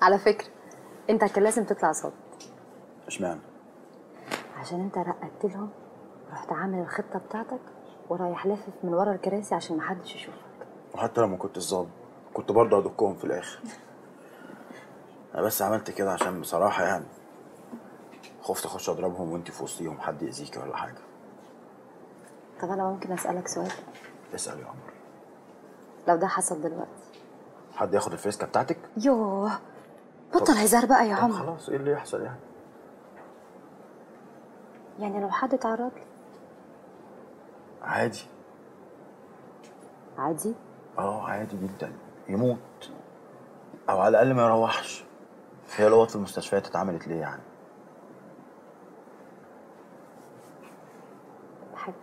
على فكره انت كان لازم تطلع صوت اشمعنى عشان انت رقدت لهم رحت عامل الخطه بتاعتك ورايح لافف من ورا الكراسي عشان محدش يشوفك وحتى لو ما كنت ظابط كنت برضه هدكهم في الاخر انا بس عملت كده عشان بصراحه يعني خفت اخش اضربهم وانت في وسطيهم حد يأذيكي ولا حاجه طب انا ممكن اسالك سؤال اسال يا عمر لو ده حصل دلوقتي حد ياخد الفريسكا بتاعتك يوه بطل هزار بقى يا طب عمر خلاص ايه اللي يحصل يعني يعني لو حد اتعرض لي عادي عادي اه عادي جدا يموت او على الاقل ما يروحش هي لغه في المستشفيات اتعملت ليه يعني بحب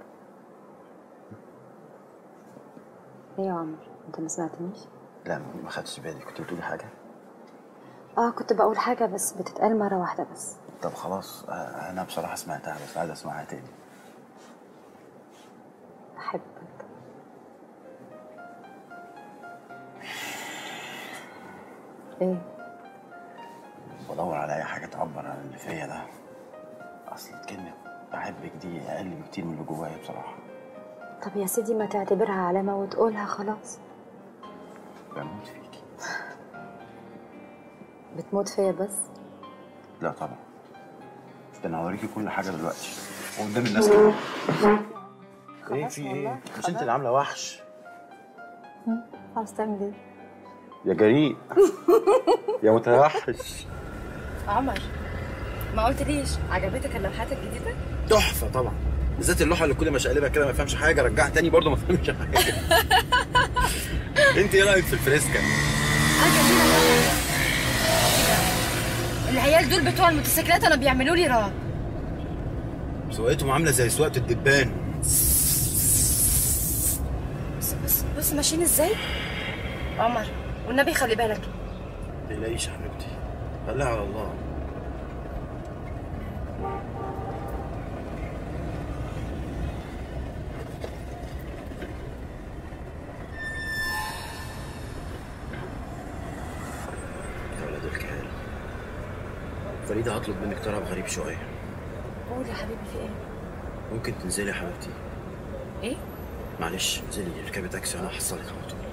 ايه يا عمر انت ما سمعتنيش لا ما خدتش بالي كنت بتقولي حاجه اه كنت بقول حاجه بس بتتقال مره واحده بس طب خلاص آه، انا بصراحه سمعتها بس عايز اسمعها تاني بحبك ايه بدور على اي حاجه تعبر عن اللي فيا ده اصل كلمه بحبك دي اقل بكتير من اللي جوايا بصراحه طب يا سيدي ما تعتبرها علامه وتقولها خلاص بموت فيكي بتموت فيا بس لا طبعا ده انا هوريكي كل حاجه دلوقتي وقدام الناس كمان ايه خلاص في والله، ايه مش انت خلاص. اللي عامله وحش عاوز تعمل ايه يا جريء يا متوحش عمر ما قلت ليش عجبتك اللوحات الجديده تحفه طبعا بالذات اللوحه اللي كل ما شقلبها كده ما فهمش حاجه رجعها تاني برضه ما فهمش حاجه انت ايه رايك في الفريسكا العيال دول بتوع الموتوسيكلات انا بيعملوا لي رعب سواقتهم عامله زي سواقه الدبان بص بص بص ماشيين ازاي عمر والنبي خلي بالك ما تقلقيش يا حبيبتي خليها على الله يا ولاد الكهال فريدة هطلب منك طلب غريب شوية قول يا حبيبي في ايه ممكن تنزلي يا حبيبتي ايه معلش انزلي اركبي تاكسي وانا هحصلك على طول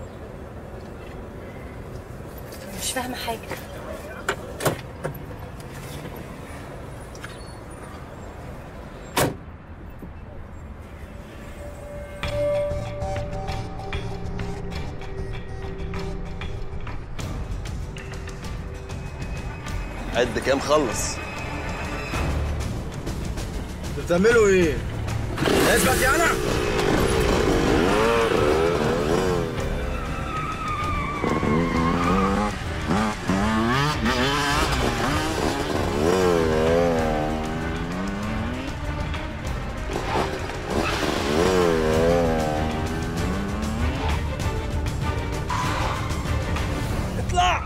مش فاهمه حاجه قد كام خلص بتعملوا ايه؟ اثبت يا انا اطلع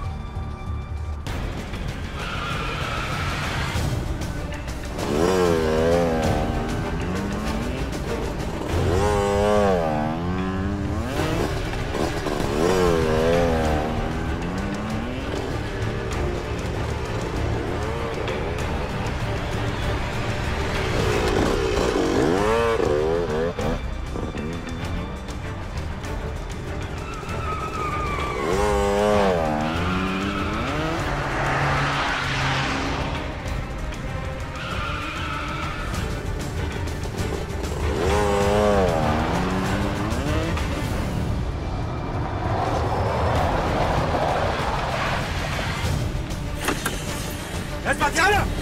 اثبت يا انا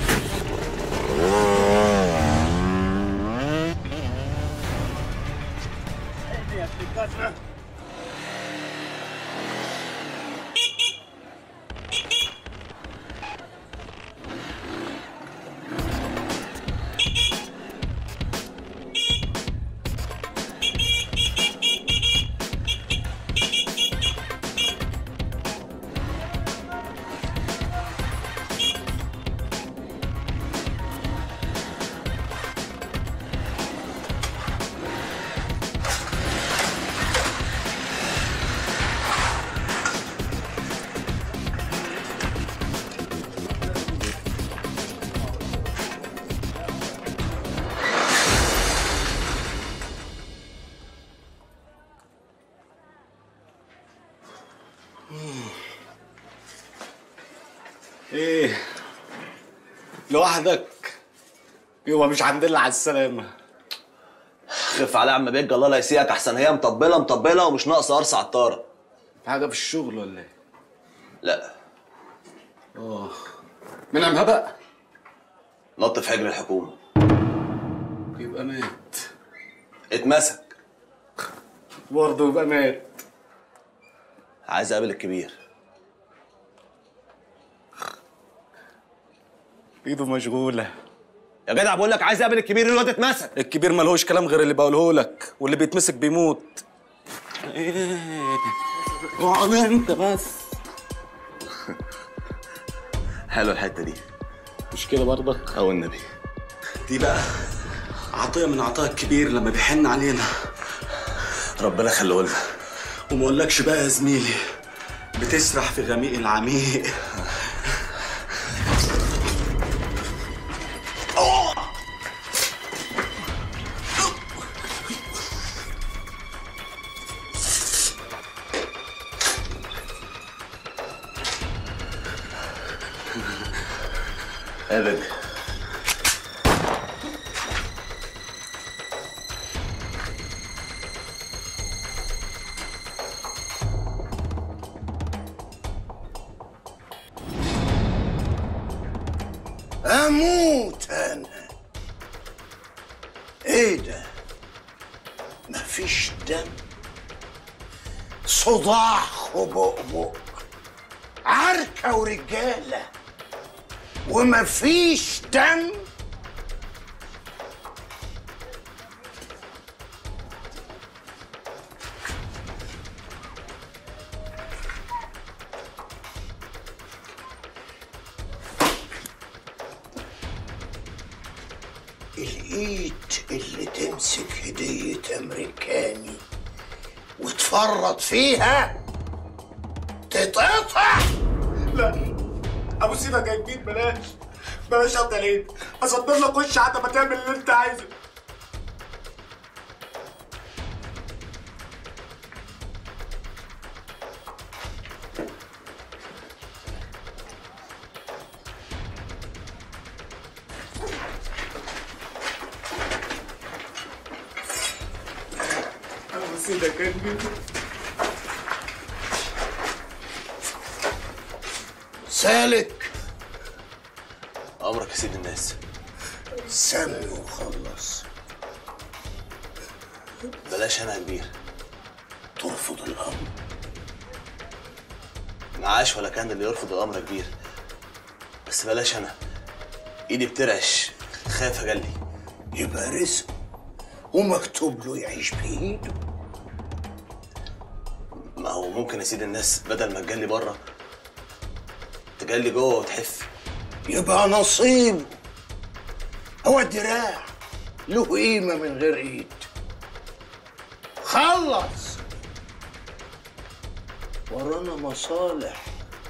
يا ابن الكسرة ايه لوحدك يبقى مش عندنا على السلامة خف على عم بيج الله لا يسيئك احسن هي مطبله مطبله ومش ناقصه قرص عطاره في حاجة في الشغل ولا ايه؟ لا اه من عمها بقى نط في حجر الحكومه يبقى مات اتمسك برضه يبقى مات عايز اقابل الكبير ايده مشغولة يا جدع بقول لك عايز اقابل الكبير الواد اتمسك الكبير ملهوش كلام غير اللي بقوله لك واللي بيتمسك بيموت ايه اقعد انت بس حلوه الحته دي مش كده برضك او النبي دي بقى عطية من عطاء الكبير لما بيحن علينا ربنا يخليه لنا وما اقولكش بقى يا زميلي بتسرح في غميق العميق ابدا اموت انا ايه ده مفيش دم صداع خبؤبؤ عركة ورجالة ومفيش دم الايد اللي تمسك هدية امريكاني وتفرط فيها تتقطع لا ابو سيدك يا كبير بلاش بلاش افضل ايد اصدر لك وش حتى ما تعمل اللي انت عايزه ابو سيدك يا كبير سالك امرك يا سيد الناس سمي وخلص بلاش انا يا كبير ترفض الامر معاش ولا كان اللي يرفض الامر يا كبير بس بلاش انا ايدي بترعش خايف اجلي يبقى رزق ومكتوب له يعيش بايده ما هو ممكن يا سيد الناس بدل ما تجلي بره تجلي جوه وتحف يبقى نصيبه هو الدراع له قيمة من غير ايد خلص ورانا مصالح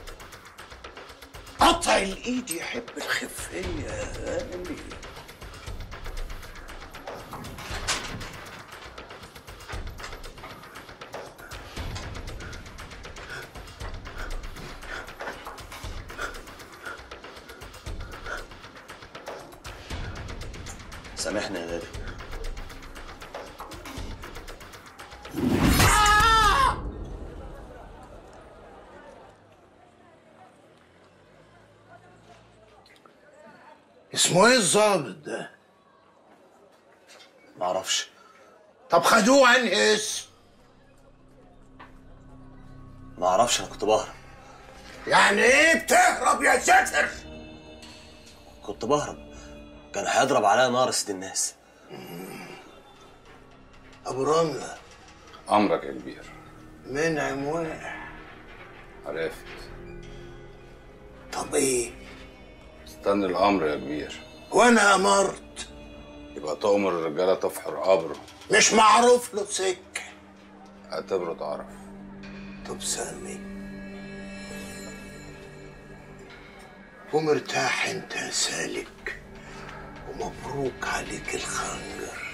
قطع الايد يحب الخفية يا غالي سامحني يا غالي اسمه ايه الظابط ده؟ معرفش طب خدوه عن اسم معرفش انا كنت بهرب يعني ايه بتهرب يا ساتر؟ كنت بهرب كان هيضرب عليا نار يا سيد الناس ابو رملة امرك يا كبير منعم واقع عرفت طب ايه؟ استنى الامر يا كبير وانا امرت يبقى تؤمر الرجاله تفحر قبره مش معروف له سكه اعتبره تعرف طب سامي ومرتاح انت يا سالك ومبروك عليك الخنجر